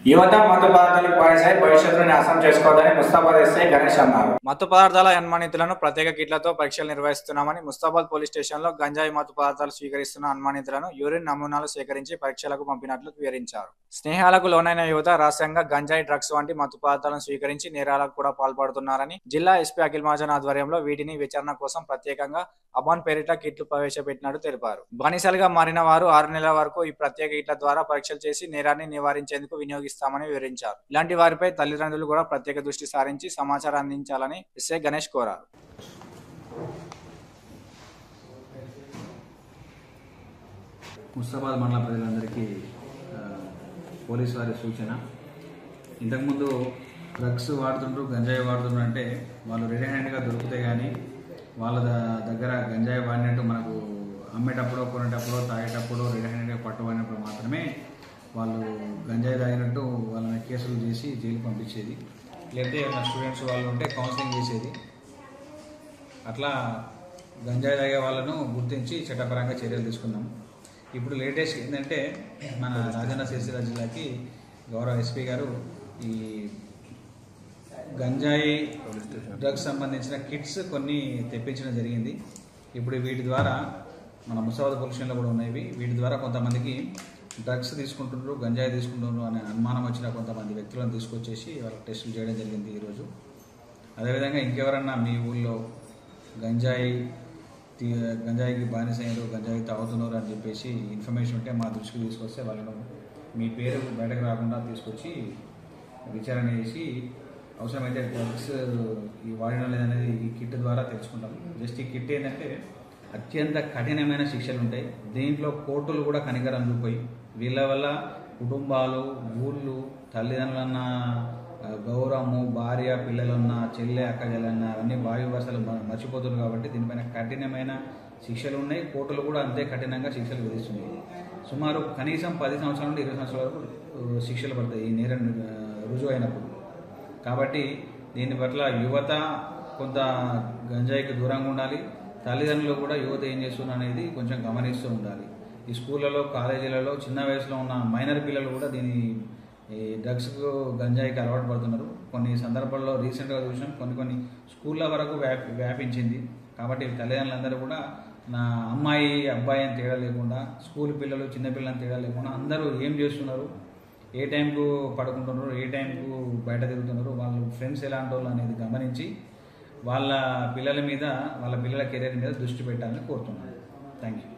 యువత మత పదార్థాలకు బానిసై భవిష్యత్తును నాశనం చేసుకోవద్దని ముస్తాబాద్ ఎస్ఐ గణేష్ అన్నారు మత్తు పదార్థాల అనుమానితులను ప్రత్యేక కిట్లతో పరీక్షలు నిర్వహిస్తున్నామని ముస్తాబాద్ పోలీస్ స్టేషన్ లో గంజాయి మత్తు పదార్థాలు స్వీకరిస్తున్న అనుమానితులను యూరిన్ నమూనాలు సేకరించి పరీక్షలకు పంపినట్లు వివరించారు స్నేహాలకు లోనైన యువత రహస్యంగా గంజాయి డ్రగ్స్ వంటి మత్తు పదార్థాలను స్వీకరించి నేరాలకు కూడా పాల్పడుతున్నారని జిల్లా ఎస్పీ అఖిల్ మహాజన్ ఆధ్వర్యంలో వీటిని విచారణ కోసం ప్రత్యేకంగా అబాన్ పేరిట కిట్లు ప్రవేశపెట్టినట్టు తెలిపారు బానిసలుగా మారిన వారు ఆరు నెలల వరకు ఈ ప్రత్యేక కిట్ల ద్వారా పరీక్షలు చేసి నేరాన్ని నివారించేందుకు వినియోగిస్తామని వివరించారు ఇలాంటి వారిపై తల్లిదండ్రులు కూడా ప్రత్యేక దృష్టి సారించి సమాచారం అందించాలని ఎస్ఐ గణేష్ కోరారు ముస్తాబాద్ మండల ప్రజలందరికీ ఆ, పోలీస్ వారి సూచన ఇంతకుముందు డ్రగ్స్ వాడుతుండ్రు గంజాయి వాడుతుండ్రు అంటే వాళ్ళు రెడీ హ్యాండ్గా దొరికితే కానీ వాళ్ళ ద- దగ్గర గంజాయి వాడినట్టు మనకు అమ్మేటప్పుడు కొనేటప్పుడు తాగేటప్పుడు రెడీ హ్యాండ్గా పట్టుబడినప్పుడు మాత్రమే వాళ్ళు గంజాయి తాగినట్టు వాళ్ళని కేసులు చేసి జైలు పంపించేది లేకపోతే ఏమైనా స్టూడెంట్స్ వాళ్ళు ఉంటే కౌన్సిలింగ్ చేసేది అట్లా గంజాయి తాగే వాళ్ళను గుర్తించి చట్టపరంగా చర్యలు తీసుకున్నాం ఇప్పుడు లేటెస్ట్ ఏంటంటే మన రాజన్న సిరిసిల్ల జిల్లాకి గౌరవ ఎస్పీ గారు ఈ గంజాయి డ్రగ్స్ సంబంధించిన కిట్స్ కొన్ని తెప్పించడం జరిగింది ఇప్పుడు వీటి ద్వారా మన ముసాబాద్ పోలీస్ స్టేషన్లో కూడా ఉన్నాయి వీటి ద్వారా కొంతమందికి డ్రగ్స్ తీసుకుంటున్నారు గంజాయి తీసుకుంటున్నారు అనే అనుమానం వచ్చిన కొంతమంది వ్యక్తులను తీసుకొచ్చేసి వాళ్ళకి టెస్టులు చేయడం జరిగింది ఈరోజు అదేవిధంగా ఇంకెవరన్నా మీ ఊళ్ళో గంజాయి తీ- గంజాయికి బానిసయ్యారు గంజాయి తాగుతున్నారు అని చెప్పేసి ఇన్ఫర్మేషన్ ఉంటే మా దృష్టికి తీసుకొస్తే వాళ్ళను మీ పేరు బయటకు రాకుండా తీసుకొచ్చి విచారణ చేసి అవసరమైతే డ్రగ్స్ ఈ వాడిన లేదనేది ఈ కిట్ ద్వారా తెలుసుకుంటాం జస్ట్ ఈ కిట్ ఏంటంటే అత్యంత కఠినమైన శిక్షలు ఉంటాయి దీంట్లో కోర్టులు కూడా కనికరం చూపోయి వీళ్ళ వల్ల కుటుంబాలు ఊళ్ళు తల్లిదండ్రులన్న ఆ, గౌరవము భార్య పిల్లలున్న చెల్లె అక్క చెల్లెన్న అవన్నీ వాయు వరుసలు మ- మర్చిపోతున్నారు కాబట్టి దీనిపైన కఠినమైన శిక్షలు ఉన్నాయి కోర్టులు కూడా అంతే కఠినంగా శిక్షలు విధిస్తున్నాయి సుమారు కనీసం పది సంవత్సరాల నుండి ఇరవై సంవత్సరాల వరకు ఆ, శిక్షలు పడతాయి ఈ నేరం ఆ, రుజువు అయినప్పుడు కాబట్టి దీని పట్ల యువత కొంత గంజాయికి దూరంగా ఉండాలి తల్లిదండ్రులు కూడా యువత ఏం చేస్తున్నారు అనేది కొంచెం గమనిస్తూ ఉండాలి ఈ స్కూళ్ళలో కాలేజీలలో చిన్న వయసులో ఉన్న మైనర్ పిల్లలు కూడా దీని ఈ డ్రగ్స్కు గంజాయికి అలవాటు పడుతున్నారు కొన్ని సందర్భాల్లో రీసెంట్గా చూసాం కొన్ని కొన్ని స్కూళ్ళ వరకు వ్యాపి వ్యాపించింది కాబట్టి తల్లిదండ్రులందరూ కూడా నా అమ్మాయి అబ్బాయి అని తేడా లేకుండా స్కూల్ పిల్లలు చిన్న పిల్లలని తేడా లేకుండా అందరూ ఏం చేస్తున్నారు ఏ టైంకు పడుకుంటున్నారు ఏ టైంకు బయట తిరుగుతున్నారు వాళ్ళు ఫ్రెండ్స్ ఎలాంటి వాళ్ళు అనేది గమనించి వాళ్ళ పిల్లల మీద వాళ్ళ పిల్లల కెరీర్ మీద దృష్టి పెట్టాలని కోరుతున్నాను థ్యాంక్ యూ